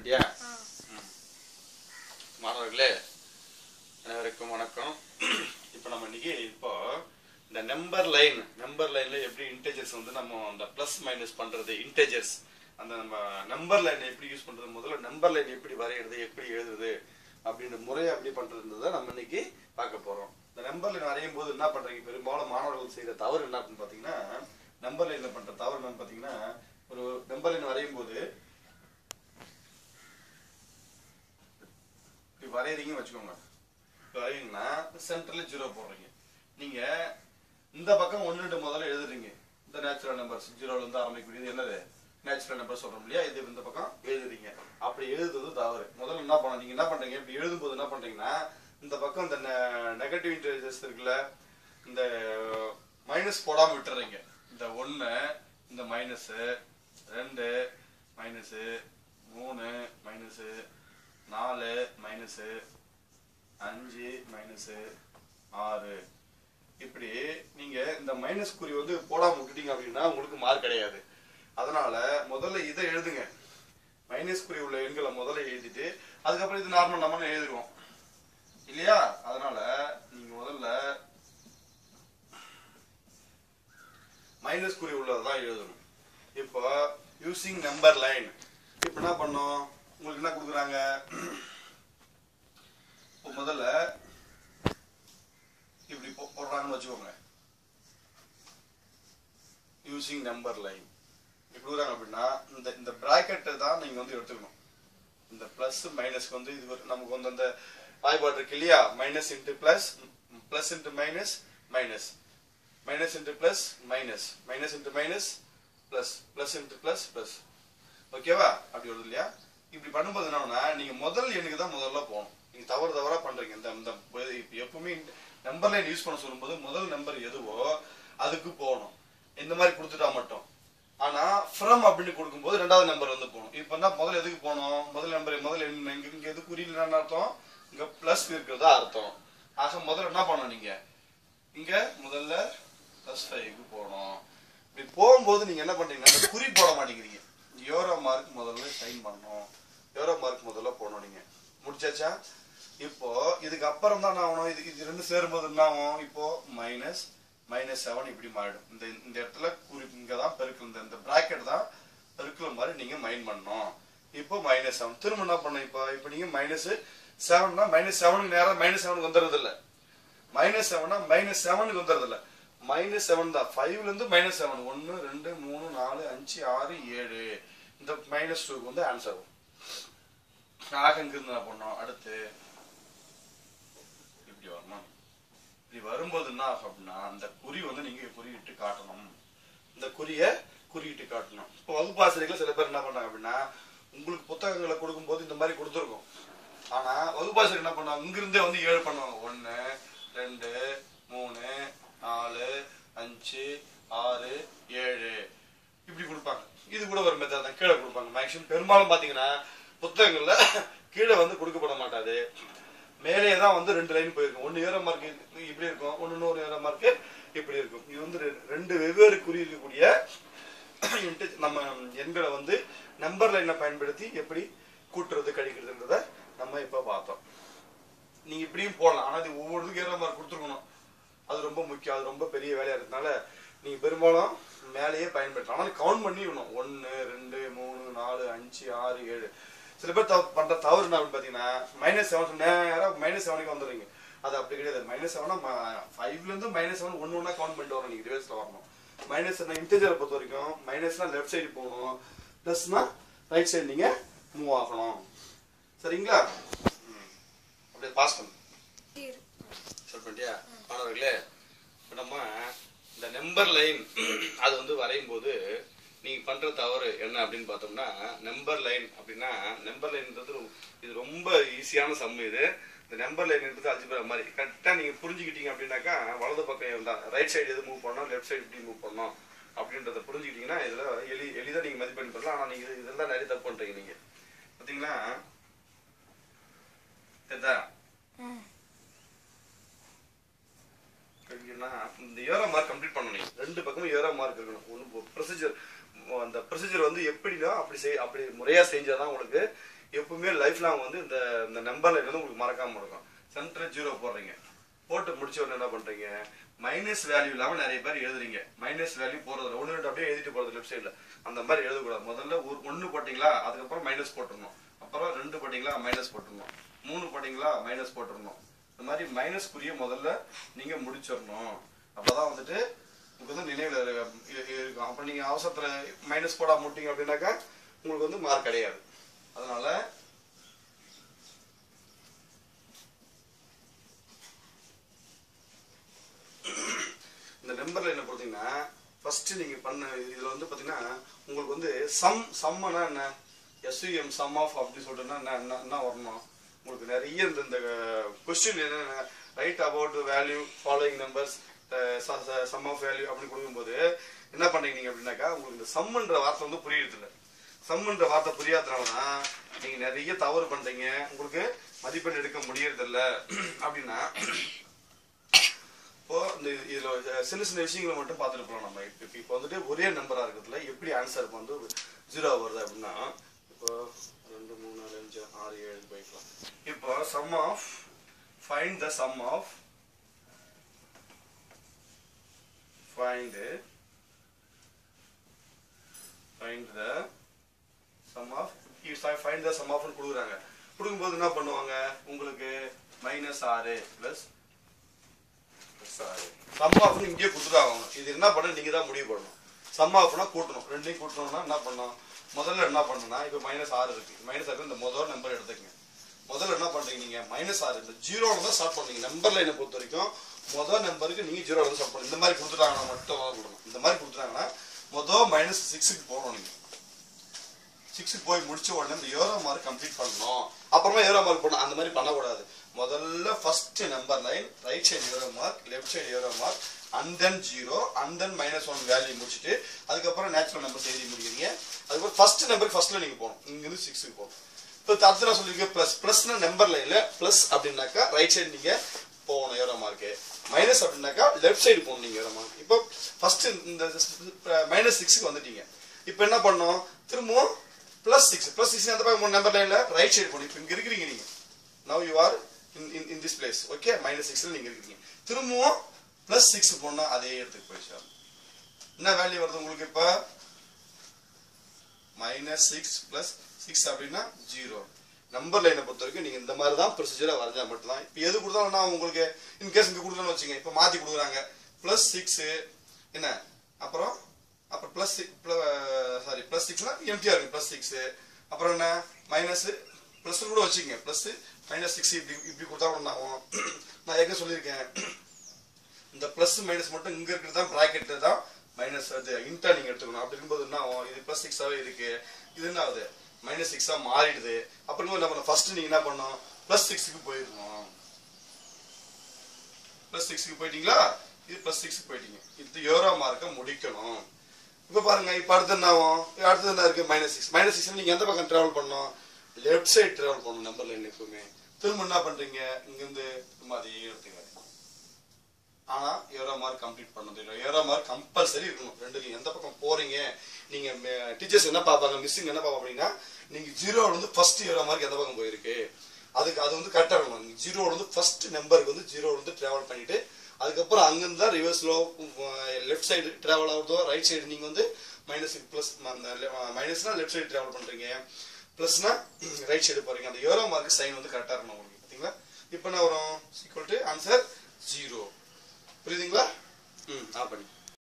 பண்ணிட்டியா ம். மாணவர்களே அனைவருக்கும் வணக்கம் இப்போ நம்ம இன்னைக்கு இப்போ இந்த நம்பர் லைன் நம்பர் லைன்ல எப்படி இன்டெஜர்ஸ் வந்து நம்ம அந்த ப்ளஸ் மைனஸ் பண்றது இன்டெஜர்ஸ் அந்த நம்ம நம்பர் லைன் எப்படி யூஸ் பண்றது முதல்ல நம்பர் லைன் எப்படி வரைகிறது எப்படி எழுதுறது அப்படின்ற முறையை எப்படி பண்றதுன்றதை நம்ம இன்னைக்கு பார்க்க போறோம் இந்த நம்பர் லைன் வரையும் போது என்ன பண்றீங்க பெரும்பாலும் மாணவர்கள் செய்யற தவறு என்ன அப்படின்னு பாத்தீங்கன்னா நம்பர் லைன்ல பண்ற தவறு என்னன்னு பாத்தீங்கன்னா ஒரு நம்பர் லைன் வரையும் போது இப்படி வரையறீங்கன்னு வச்சுக்கோங்க இப்படி வரையீங்கன்னா சென்டர்ல ஜீரோ போடுறீங்க நீங்க இந்த பக்கம் ஒன்று ரெண்டு முதல்ல எழுதுறீங்க இந்த நேச்சுரல் நம்பர்ஸ் ஜீரோல இருந்து ஆரம்பிக்கக்கூடியது என்னது நேச்சுரல் நம்பர் சொல்றோம் இல்லையா இது இந்த பக்கம் எழுதுறீங்க அப்படி எழுதுறது தவறு முதல்ல என்ன பண்ணணும் நீங்க என்ன பண்றீங்க இப்படி எழுதும்போது என்ன பண்றீங்கன்னா இந்த பக்கம் இந்த நெகட்டிவ் இன்டெலிஜென்ஸ் இருக்குல்ல இந்த மைனஸ் போடாம விட்டுறீங்க இந்த ஒன்று இந்த மைனஸு ரெண்டு மைனஸு மூணு மைனஸு நாலு மைனஸு அஞ்சு மைனஸு ஆறு இப்படி நீங்க இந்த மைனஸ் குறி வந்து போடாம விட்டுட்டீங்க அப்படின்னா உங்களுக்கு மார்க் கிடையாது அதனால முதல்ல இதை எழுதுங்க மைனஸ் குறி உள்ள எண்களை முதல்ல எழுதிட்டு அதுக்கப்புறம் இது நார்மல் நம்ம எழுதிடுவோம் இல்லையா அதனால நீங்க முதல்ல மைனஸ் குறி உள்ளதான் எழுதணும் இப்போ யூசிங் நம்பர் லைன் இப்போ என்ன பண்ணோம் உங்களுக்கு என்ன கொடுக்குறாங்க இப்போ முதல்ல இப்படி போ- போடுறாங்கன்னு வச்சுக்கோங்க யூசிங் நம்பர் லைன் இப்படி கொடுக்குறாங்க அப்படின்னா இந்த இந்த பிராக்கெட்டை தான் நீங்க வந்து எடுத்துக்கணும் இந்த பிளஸ் மைனஸ்க்கு வந்து இது ஒரு- நமக்கு வந்து அந்த வாய்ப்பாடு இருக்கு இல்லையா minus into plus plus into minus minus minus into plus minus minus into minus plus plus into plus plus ஓகேவா அப்படி வருது இல்லையா இப்படி பண்ணும்போது என்னன்னா நீங்க முதல் எண்ணுக்கு தான் முதல்ல போகணும் நீங்க தவறு தவறா பண்றீங்க இந்த இந்த இப்ப எப்பவுமே நம்பர் லைன் யூஸ் பண்ண சொல்லும்போது முதல் நம்பர் எதுவோ அதுக்கு போகணும் இந்த மாதிரி கொடுத்துட்டா மட்டும் ஆனா ஃப்ரம் அப்படின்னு கொடுக்கும்போது ரெண்டாவது நம்பர் வந்து போகணும் இப்போ என்ன முதல்ல எதுக்கு போகணும் முதல் நம்பர் முதல்ல என்ன இங்க இங்க எது குறியில அர்த்தம் இங்க பிளஸ் இருக்கிறதா அர்த்தம் ஆக முதல்ல என்ன பண்ணணும் நீங்க இங்க முதல்ல பிளஸ் ஃபைவ்க்கு போகணும் இப்படி போகும்போது நீங்க என்ன பண்றீங்கன்னா அந்த குறி போட மாட்டேங்கிறீங்க யோரோ மார்க் முதல்ல சைன் பண்ணணும் யோரோ மார்க் முதல்ல போடணும் நீங்க முடிச்சாச்சா இப்போ இதுக்கு அப்புறம் தான் என்ன ஆகணும் இது இது ரெண்டு சேரும்போது என்ன ஆகும் இப்போ மைனஸ் மைனஸ் செவன் இப்படி மாறிடும் இந்த இந்த இடத்துல குறி இங்க தான் பெருக்கல் இந்த இந்த பிராக்கெட் தான் பெருக்கல மாதிரி நீங்க மைண்ட் பண்ணணும் இப்போ மைனஸ் செவன் திரும்ப என்ன பண்ணணும் இப்போ இப்போ நீங்க மைனஸ் செவன்னா மைனஸ் செவனுக்கு நேரம் மைனஸ் செவனுக்கு வந்துடுறது இல்லை மைனஸ் செவனா மைனஸ் செவனுக்கு வந்துடுறது இல்ல மைனஸ் செவன் தான் ஃபைவ்ல இருந்து மைனஸ் செவன் ஒன்னு ரெண்டு மூணு நாலு அஞ்சு ஆறு ஏழு இந்த மைனஸ் டூக்கு வந்து ஆன்சர் வரும் ஆக இங்கிருந்து என்ன பண்ணோம் அடுத்து இப்படி வரணும் இப்படி வரும்போது என்ன ஆகும் அப்படின்னா அந்த குறி வந்து நீங்க குறியிட்டு காட்டணும் இந்த குறிய குறியிட்டு காட்டணும் இப்போ வகுப்பாசிரியர்கள் சில பேர் என்ன பண்றாங்க அப்படின்னா உங்களுக்கு புத்தகங்களை கொடுக்கும்போது இந்த மாதிரி கொடுத்துருக்கோம் ஆனா வகுப்பாசிரியர் என்ன பண்ணுவாங்க இங்கிருந்தே வந்து ஏழு பண்ணுவாங்க ஒன்னு ரெண்டு மூணு நாலு அஞ்சு ஆறு ஏழு இப்படி கொடுப்பாங்க இது கூட ஒரு மெத்தட் தான் கீழே கொடுப்பாங்க மேக்ஸிமம் பெரும்பாலும் பாத்தீங்கன்னா புத்தகங்கள்ல கீழே வந்து கொடுக்கப்பட மாட்டாது மேலே தான் வந்து ரெண்டு லைன் போயிருக்கும் ஒன்னு ஏற மார்க் இப்படி இருக்கும் ஒன்னு இன்னொரு ஏற மார்க் இப்படி இருக்கும் இது வந்து ரெ- ரெண்டு வெவ்வேறு குறி இருக்கக்கூடிய inte- நம்ம எண்களை வந்து நம்பர் லைனை பயன்படுத்தி எப்படி கூட்டுறது கழிக்கிறதுன்றத நம்ம இப்ப பார்த்தோம் நீங்க இப்படியும் போடலாம் ஆனா இது ஒவ்வொருத்துக்கும் ஏற மாதிரி கொடுத்துருக்கணும் அது ரொம்ப முக்கியம் அது ரொம்ப பெரிய வேலையா இருக்கிறதுனால நீங்க பெரும்பாலும் மேலேயே பயன்படுத்தலாம் ஆனால் கவுண்ட் பண்ணி விடணும் ஒன்னு ரெண்டு மூணு நாலு அஞ்சு ஆறு ஏழு சில பேர் தவ- பண்ற தவறு என்ன அப்படின்னு பாத்தீங்கன்னா மைனஸ் செவன் நேரம் மைனஸ் செவனுக்கு வந்துடுறீங்க அது அப்படி கிடையாது மைனஸ் செவனா ஃபைவ்ல இருந்து மைனஸ் செவன் ஒன்னு ஒன்னா கவுண்ட் பண்ணிட்டு வரணும் நீங்க ரிவர்ஸ்ல வரணும் மைனஸ் இன்டெஜரை பொறுத்த வரைக்கும் மைனஸ்னா லெஃப்ட் சைடு போகணும் பிளஸ்னா ரைட் சைடு நீங்க மூவ் ஆகணும் சரிங்களா ம். அப்படியே பாஸ் பண்ணு சொல் பண்ணிட்டியா மாணவர்களே இப்போ நம்ம இந்த நம்பர் லைன் அது வந்து வரையும் போது நீங்க பண்ற தவறு என்ன அப்படின்னு பார்த்தோம்னா நம்பர் லைன் அப்படின்னா நம்பர் லைன்ன்றது ரொ- இது ரொம்ப ஈஸியான சம் இது இந்த நம்பர் லைன்ன்றது அல்ஜிபிரா மாதிரி கரெக்டாக நீங்க புரிஞ்சுக்கிட்டீங்க அப்படின்னாக்கா வலது பக்கம் இருந்தா ரைட் சைடு எது மூவ் பண்ணணும் லெஃப்ட் சைடு இப்படி மூவ் பண்ணணும் அப்படின்றத புரிஞ்சுக்கிட்டீங்கன்னா இதுல எளி எளிதாக நீங்க மதிப்பெண் பெறலாம் ஆனா நீங்க இது- இதெல்லாம் நிறைய தப்பு பண்றீங்க நீங்க பார்த்தீங்களா தெரியுதா கழிக்கணும்னா இந்த ஏரோ மார்க் கம்ப்ளீட் பண்ணணும் ரெண்டு பக்கமும் ஏரோ மார்க் இருக்கணும் ஒன்று ப்ரொசீஜர் அந்த ப்ரொசீஜர் வந்து எப்படின்னா அப்படி செய் அப்படி முறையா செஞ்சாதான் உங்களுக்கு எப்பவுமே லைஃப் லாங் வந்து இந்த இந்த நம்பர்ல இருந்து உங்களுக்கு மறக்காம இருக்கும் சென்டர் ஜீரோ போடுறீங்க போட்டு முடிச்ச உடனே என்ன பண்றீங்க மைனஸ் வேல்யூ இல்லாம நிறைய பேர் எழுதுறீங்க மைனஸ் வேல்யூ போறது ஒன்று ரெண்டு அப்படியே எழுதிட்டு போறது லெஃப்ட் சைடுல அந்த மாதிரி எழுதக்கூடாது முதல்ல ஒரு ஒன்று போட்டீங்களா அதுக்கப்புறம் மைனஸ் போட்டுடணும் அப்புறம் ரெண்டு போட்டீங்களா மைனஸ் போட்டுடணும் மூணு போட்டீங்களா மைனஸ் போட்டுடணும் இந்த மாதிரி மைனஸ் குறிய முதல்ல நீங்க முடிச்சிடணும் அப்பதான் வந்துட்டு உங்களுக்கு வந்து நினைவுல இரு- இரு- இருக்கும் அப்ப நீங்க அவசரத்துல மைனஸ் போடாம முட்டீங்க அப்படின்னாக்கா உங்களுக்கு வந்து மார்க் கிடையாது அதனால இந்த நம்பர்ல என்ன பார்த்தீங்கன்னா ஃபர்ஸ்ட் நீங்க பண்ண இதுல வந்து பாத்தீங்கன்னா உங்களுக்கு வந்து சம் சம்மனா என்ன எஸ்யூஎம் சம் ஆஃப் அப்படி சொல்லிட்டுனா என்ன என்ன என்ன வரணும் உங்களுக்கு நிறைய இந்த இந்த கொஸ்டின் என்ன write about value following numbers sum of value அப்படின்னு கொடுக்கும்போது என்ன பண்ணீங்க நீங்க அப்படின்னாக்கா உங்களுக்கு இந்த சம்ன்ற வார்த்தை வந்து புரியுது இல்லை சம்ன்ற வார்த்தை புரியாதனால தான் நீங்க நிறைய தவறு பண்றீங்க உங்களுக்கு மதிப்பெண் எடுக்க முடியறதில்ல அப்படின்னா இப்போ இந்த இதுல சின்ன சின்ன விஷயங்களை மட்டும் பார்த்துட்டு போகலாம் நம்ம இப்போ இப்போ வந்துட்டு ஒரே நம்பரா இருக்கிறதுல எப்படி ஆன்சர் வந்து ஜீரோ வருது அப்படின்னா இப்போ ரெண்டு மூணு நாலு அஞ்சு ஆறு ஏழு போய்க்கலாம் இப்போ sum of find the sum of find find the sum of find the sum ஆஃப்னு கொடுக்குறாங்க கொடுக்கும்போது என்ன பண்ணுவாங்க உங்களுக்கு மைனஸ் ஆறு ப்ளஸ் சம் ஆஃப்னு இங்கேயே கொடுத்துருவாங்க இது என்ன பண்ண நீங்க தான் முடிவு பண்ணணும் சம் ஆஃப்னா கூட்டணும் ரெண்டையும் கூட்டணும்னா என்ன பண்ணணும் முதல்ல என்ன பண்ணணும்னா இப்போ மைனஸ் ஆறு இருக்கு மைனஸ் ஆறு இந்த முதல் நம்பர் எடுத்துக்கங்க முதல்ல என்ன பண்றீங்க நீங்க மைனஸ் ஆறு இந்த ஜீரோல தான் ஸ்டார்ட் பண்ணீங்க நம்பர் லைனை பொறுத்த வரைக்கும் முதல் நம்பருக்கு நீங்க ஜீரோல தான் ஸ்டார்ட் பண்ணணும் இந்த மாதிரி கொடுத்துட்டாங்கன்னா மட்டும் தான் கொடுக்கணும் இந்த மாதிரி கொடுத்துட்டாங்கன்னா முதல் மைனஸ் சிக்ஸுக்கு போகணும் நீங்க சிக்ஸுக்கு போய் முடிச்ச உடனே இந்த ஏரோ மார்க் கம்ப்ளீட் பண்ணணும் அப்புறமா ஏரோ மார்க் பண்ணணும் அந்த மாதிரி பண்ணக்கூடாது முதல்ல first number line right side arrow mark left side arrow mark and then zero and then minus one value முடிச்சுட்டு அதுக்கப்புறம் நேச்சுரல் நம்பர் எழுதி முடிக்கிறீங்க அதுக்கப்புறம் ஃபர்ஸ்ட் நம்பர் ஃபர்ஸ்ட்ல நீங்க போகணும் இங்கிருந்து சிக்ஸுக்கு போகணும் இப்போ அடுத்து நான் சொல்லியிருக்கேன் ப்ளஸ் ப்ளஸ்னா நம்பர் லைன்ல ப்ளஸ் அப்படின்னாக்கா ரைட் சைடு நீங்க போகணும் ஏரோ மார்க்கு மைனஸ் அப்படின்னாக்கா லெஃப்ட் சைடு போகணும் நீங்க ஏரோ மார்க் இப்போ ஃபர்ஸ்ட் இந்த மைனஸ் சிக்ஸுக்கு வந்துட்டீங்க இப்போ என்ன பண்ணோம் திரும்பவும் பிளஸ் சிக்ஸ் பிளஸ் சிக்ஸ் அந்த பக்கம் நம்பர் லைன்ல ரைட் சைடு போகணும் இப்போ இங்க இருக்கிறீங்க நீங்க now you are in in in this place okay minus சிக்ஸ்ல நீங்க இருக்கீங்க திரும்பவும் பிளஸ் சிக்ஸ் போனா அதே இடத்துக்கு போயிடுச்சு என்ன வேல்யூ வருது உங்களுக்கு இப்போ மைனஸ் சிக்ஸ் பிளஸ் சிக்ஸ் அப்படின்னா ஜீரோ நம்பர் லைனை பொறுத்த வரைக்கும் நீங்க இந்த மாதிரி தான் ப்ரொசீஜரா வரைஞ்சா மட்டும் தான் இப்போ எது கொடுத்தாலும் நான் உங்களுக்கு இன்கேஸ் இங்க கொடுக்கணும்னு வச்சுங்க இப்போ மாத்தி கொடுக்குறாங்க பிளஸ் சிக்ஸ் என்ன அப்புறம் அப்புறம் பிளஸ் சாரி பிளஸ் சிக்ஸ்னா எம்டிஆர் இருக்கு பிளஸ் சிக்ஸ் அப்புறம் என்ன மைனஸ் பிளஸ் கூட வச்சுக்கங்க பிளஸ் மைனஸ் சிக்ஸ் இப்படி இப்படி கொடுத்தா கூட என்ன ஆகும் நான் ஏற்கனவே சொல்லியிருக்கேன் இந்த பிளஸ் மைனஸ் மட்டும் இங்க இருக்கிறது தான் பிராக்கெட்ல தான் மைனஸ் அது இன்டா நீங்க எடுத்துக்கணும் அப்படி இருக்கும்போது என்ன ஆகும் இது பிளஸ் சிக்ஸாவே இருக்கு இது என்ன ஆகுது மைனஸ் சிக்ஸா மாறிடுது அப்புறம் என்ன பண்ணணும் ஃபர்ஸ்ட் நீங்க என்ன பண்ணணும் பிளஸ் சிக்ஸுக்கு போயிடணும் பிளஸ் சிக்ஸ்க்கு போயிட்டீங்களா இது பிளஸ் சிக்ஸ்க்கு போயிட்டீங்க இது யோரோ மார்க்க முடிக்கணும் இப்ப பாருங்க இப்ப அடுத்து என்ன ஆகும் இப்ப அடுத்தது என்ன இருக்கு மைனஸ் சிக்ஸ் மைனஸ் சிக்ஸ் நீங்க எந்த பக்கம் டிராவல் பண்ணணும் லெஃப்ட் சைடு டிராவல் பண்ணணும் நம்பர் லைன் எப்பவுமே திரும்ப என்ன பண்றீங்க இங்கிருந்து திரும்ப அதே எடுத்துக்காரு ஆனா ஏரோ மார்க் கம்ப்ளீட் பண்ணது ஏரோ மார்க் கம்பல்சரி இருக்கணும் ரெண்டு எந்த பக்கம் போறீங்க நீங்க டீச்சர்ஸ் என்ன பார்ப்பாங்க மிஸ்ஸிங் என்ன பார்ப்பாங்க அப்படின்னா நீங்க ஜீரோல இருந்து ஃபர்ஸ்ட் ஏரோ மார்க் எந்த பக்கம் போயிருக்கு அதுக்கு அது வந்து கரெக்டா இருக்கணும் நீங்க ஜீரோல இருந்து ஃபர்ஸ்ட் நம்பருக்கு வந்து ஜீரோல இருந்து டிராவல் பண்ணிட்டு அதுக்கப்புறம் அங்கிருந்து தான் ரிவர்ஸ்லோ லெஃப்ட் சைடு டிராவல் ஆகுதோ ரைட் சைடு நீங்க வந்து மைனஸ் பிளஸ் மைனஸ்னா லெஃப்ட் சைடு டிராவல் பண்றீங்க பிளஸ்னா ரைட் சைடு போறீங்க அந்த ஏரோ மார்க் சைன் வந்து கரெக்டா இருக்கணும் உங்களுக்கு பாத்தீங்களா இப்போ என்ன வரும் ஈக்குவல் டு ஆன்சர் ஜீரோ புரியுதுங்களா ம் ஆ பண்ணி